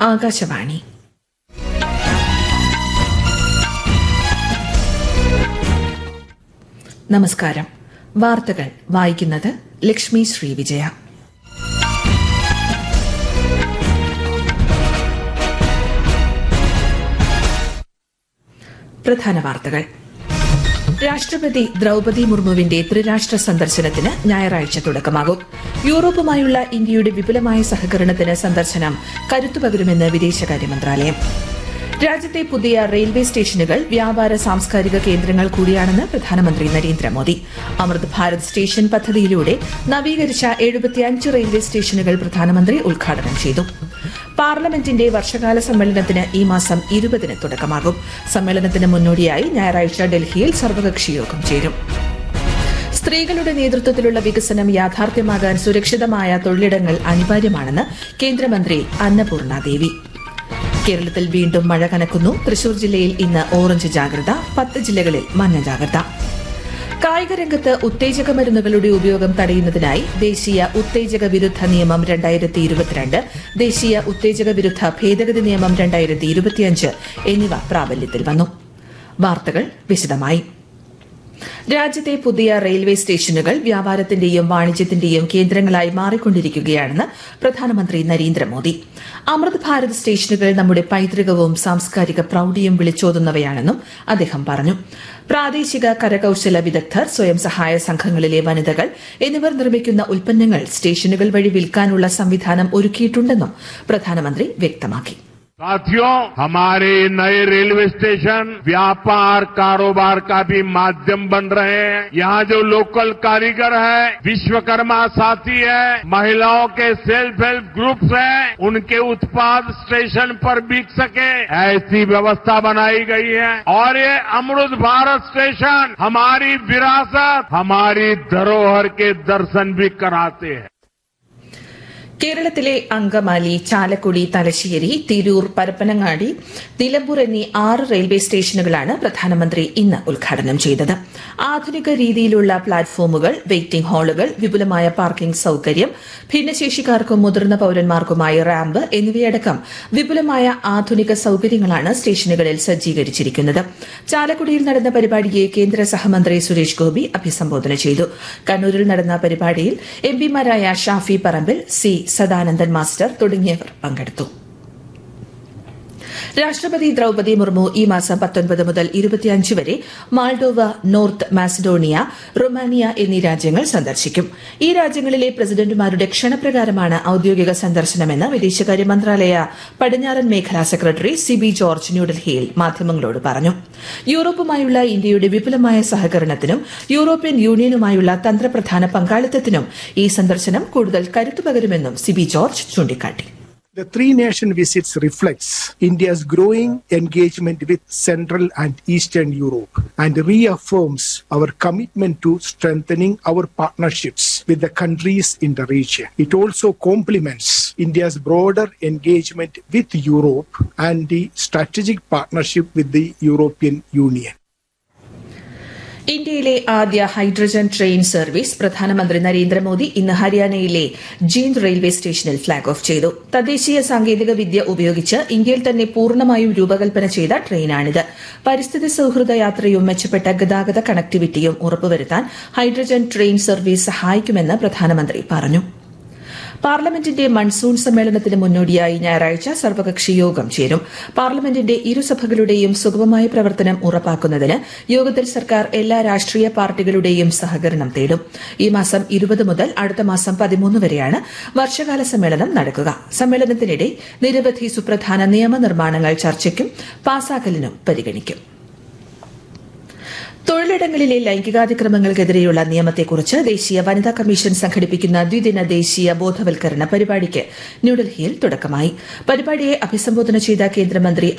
ആകാശവാണി നമസ്കാരം വാർത്തകൾ വായിക്കുന്നത് ലക്ഷ്മി ശ്രീവിജയ പ്രധാന വാർത്തകൾ രാഷ്ട്രപതി ദ്രൌപതി മുർമുവിന്റെ ത്രിരാഷ്ട്ര സന്ദർശനത്തിന് ഞായറാഴ്ച തുടക്കമാകും യൂറോപ്പുമായുള്ള ഇന്ത്യയുടെ വിപുലമായ സഹകരണത്തിന് സന്ദർശനം കരുത്തുപകരുമെന്ന് വിദേശകാര്യ മന്ത്രാലയം രാജ്യത്തെ പുതിയ റെയിൽവേ സ്റ്റേഷനുകൾ വ്യാപാര സാംസ്കാരിക കേന്ദ്രങ്ങൾ കൂടിയാണെന്ന് പ്രധാനമന്ത്രി നരേന്ദ്രമോദി അമൃത് ഭാരത് സ്റ്റേഷൻ പദ്ധതിയിലൂടെ നവീകരിച്ച എഴുപത്തിയഞ്ച് റെയിൽവേ സ്റ്റേഷനുകൾ പ്രധാനമന്ത്രി ഉദ്ഘാടനം ചെയ്തു പാർലമെന്റിന്റെ വർഷകാല സമ്മേളനത്തിന് ഈ മാസം ഇരുപതിന് തുടക്കമാകും സമ്മേളനത്തിന് മുന്നോടിയായി ഞായറാഴ്ച ഡൽഹിയിൽ സർവകക്ഷി യോഗം ചേരും സ്ത്രീകളുടെ നേതൃത്വത്തിലുള്ള വികസനം യാഥാർത്ഥ്യമാകാൻ സുരക്ഷിതമായ തൊഴിലിടങ്ങൾ അനിവാര്യമാണെന്ന് കേന്ദ്രമന്ത്രി അന്നപൂർണ ദേവി കേരളത്തിൽ വീണ്ടും മഴ കനക്കുന്നു തൃശൂർ ജില്ലയിൽ ഇന്ന് ഓറഞ്ച് ജാഗ്രത പത്ത് ജില്ലകളിൽ മഞ്ഞ ജാഗ്രത കായിക രംഗത്ത് ഉത്തേജക മരുന്നുകളുടെ ഉപയോഗം തടയുന്നതിനായി ദേശീയ ഉത്തേജക വിരുദ്ധ നിയമം രണ്ടായിരത്തി ഇരുപത്തിരണ്ട് ദേശീയ ഉത്തേജക വിരുദ്ധ ഭേദഗതി നിയമം രണ്ടായിരത്തി ഇരുപത്തിയഞ്ച് എന്നിവ പ്രാബല്യത്തിൽ വന്നു വാർത്തകൾ വിശദമായി രാജ്യത്തെ പുതിയ റെയിൽവേ സ്റ്റേഷനുകൾ വ്യാപാരത്തിന്റെയും വാണിജ്യത്തിന്റെയും കേന്ദ്രങ്ങളായി മാറിക്കൊണ്ടിരിക്കുകയാണെന്ന് പ്രധാനമന്ത്രി നരേന്ദ്രമോദി അമൃത് ഭാരത് സ്റ്റേഷനുകൾ നമ്മുടെ പൈതൃകവും സാംസ്കാരിക പ്രൌഢിയും വിളിച്ചോതുന്നവയാണെന്നും അദ്ദേഹം പറഞ്ഞു പ്രാദേശിക കരകൌശല വിദഗ്ധർ സ്വയം സഹായ സംഘങ്ങളിലെ വനിതകൾ എന്നിവർ നിർമ്മിക്കുന്ന ഉൽപ്പന്നങ്ങൾ സ്റ്റേഷനുകൾ വഴി വിൽക്കാനുള്ള സംവിധാനം ഒരുക്കിയിട്ടുണ്ടെന്നും പ്രധാനമന്ത്രി വ്യക്തമാക്കി साथियों हमारे नए रेलवे स्टेशन व्यापार कारोबार का भी माध्यम बन रहे हैं यहाँ जो लोकल कारीगर है विश्वकर्मा साथी है महिलाओं के सेल्फ हेल्प ग्रुप्स हैं उनके उत्पाद स्टेशन पर बिक सके ऐसी व्यवस्था बनाई गई है और ये अमृत भारत स्टेशन हमारी विरासत हमारी धरोहर के दर्शन भी कराते हैं കേരളത്തിലെ അങ്കമാലി ചാലക്കുടി തലശ്ശേരി തിരൂർ പരപ്പനങ്ങാടി നിലമ്പൂർ എന്നീ ആറ് റെയിൽവേ സ്റ്റേഷനുകളാണ് പ്രധാനമന്ത്രി ഇന്ന് ഉദ്ഘാടനം ചെയ്തത് ആധുനിക രീതിയിലുള്ള പ്ലാറ്റ്ഫോമുകൾ വെയിറ്റിംഗ് ഹാളുകൾ വിപുലമായ പാർക്കിംഗ് സൌകര്യം ഭിന്നശേഷിക്കാർക്കും മുതിർന്ന പൌരന്മാർക്കുമായി റാമ്പ് എന്നിവയടക്കം വിപുലമായ ആധുനിക സൌകര്യങ്ങളാണ് സ്റ്റേഷനുകളിൽ സജ്ജീകരിച്ചിരിക്കുന്നത് ചാലക്കുടിയിൽ നടന്ന പരിപാടിയെ കേന്ദ്ര സഹമന്ത്രി സുരേഷ് ഗോപി അഭിസംബോധന ചെയ്തു കണ്ണൂരിൽ നടന്ന പരിപാടിയിൽ എംപിമാരായ ഷാഫി പറമ്പിൽ സി സദാനന്ദൻ മാസ്റ്റർ തുടങ്ങിയവർ പങ്കെടുത്തു രാഷ്ട്രപതി ദ്രൌപതി മുർമു ഈ മാസം പത്തൊൻപത് മുതൽ ഇരുപത്തിയഞ്ച് വരെ മാൾഡോവ നോർത്ത് മാസിഡോണിയ റൊമാനിയ എന്നീ രാജ്യങ്ങൾ സന്ദർശിക്കും ഈ രാജ്യങ്ങളിലെ പ്രസിഡന്റുമാരുടെ ക്ഷണപ്രകാരമാണ് ഔദ്യോഗിക സന്ദർശനമെന്ന് വിദേശകാര്യ മന്ത്രാലയ പടിഞ്ഞാറൻ മേഖലാ സെക്രട്ടറി സിബി ജോർജ് ന്യൂഡൽഹിയിൽ മാധ്യമങ്ങളോട് പറഞ്ഞു യൂറോപ്പുമായുള്ള ഇന്ത്യയുടെ വിപുലമായ സഹകരണത്തിനും യൂറോപ്യൻ യൂണിയനുമായുള്ള തന്ത്രപ്രധാന പങ്കാളിത്തത്തിനും ഈ സന്ദർശനം കൂടുതൽ കരുത്തു പകരുമെന്നും സിബി ജോർജ് ചൂണ്ടിക്കാട്ടി The three nation visits reflects India's growing engagement with Central and Eastern Europe and reaffirms our commitment to strengthening our partnerships with the countries in the region. It also complements India's broader engagement with Europe and the strategic partnership with the European Union. ഇന്ത്യയിലെ ആദ്യ hydrogen train service പ്രധാനമന്ത്രി നരേന്ദ്രമോദി ഇന്ന് ഹരിയാനയിലെ Jind railway സ്റ്റേഷനിൽ flag off ചെയ്തു തദ്ദേശീയ സാങ്കേതിക വിദ്യ ഉപയോഗിച്ച് ഇന്ത്യയിൽ തന്നെ പൂർണ്ണമായും രൂപകൽപ്പന ചെയ്ത ട്രെയിനാണിത് പരിസ്ഥിതി സൌഹൃദ യാത്രയും മെച്ചപ്പെട്ട ഗതാഗത കണക്ടിവിറ്റിയും ഉറപ്പുവരുത്താൻ ഹൈഡ്രജൻ ട്രെയിൻ സർവീസ് സഹായിക്കുമെന്ന് പ്രധാനമന്ത്രി പറഞ്ഞു പാർലമെന്റിന്റെ മൺസൂൺ സമ്മേളനത്തിന് മുന്നോടിയായി ഞായറാഴ്ച സർവകക്ഷി യോഗം ചേരും പാർലമെന്റിന്റെ ഇരുസഭകളുടെയും സുഗമമായ പ്രവർത്തനം ഉറപ്പാക്കുന്നതിന് യോഗത്തിൽ സർക്കാർ എല്ലാ രാഷ്ട്രീയ പാർട്ടികളുടെയും സഹകരണം തേടും ഈ മാസം ഇരുപത് മുതൽ അടുത്ത മാസം പതിമൂന്ന് വരെയാണ് വർഷകാല സമ്മേളനം നടക്കുക സമ്മേളനത്തിനിടെ നിരവധി സുപ്രധാന നിയമനിർമ്മാണങ്ങൾ ചർച്ചയ്ക്കും പാസാക്കലിനും പരിഗണിക്കും തൊഴിലിടങ്ങളിലെ ലൈംഗികാതിക്രമങ്ങൾക്കെതിരെയുള്ള നിയമത്തെക്കുറിച്ച് ദേശീയ വനിതാ കമ്മീഷൻ സംഘടിപ്പിക്കുന്ന ദ്വിദിന ദേശീയ ബോധവൽക്കരണ പരിപാടിക്ക് ന്യൂഡൽഹിയിൽ തുടക്കമായി പരിപാടിയെ അഭിസംബോധന ചെയ്ത കേന്ദ്രമന്ത്രി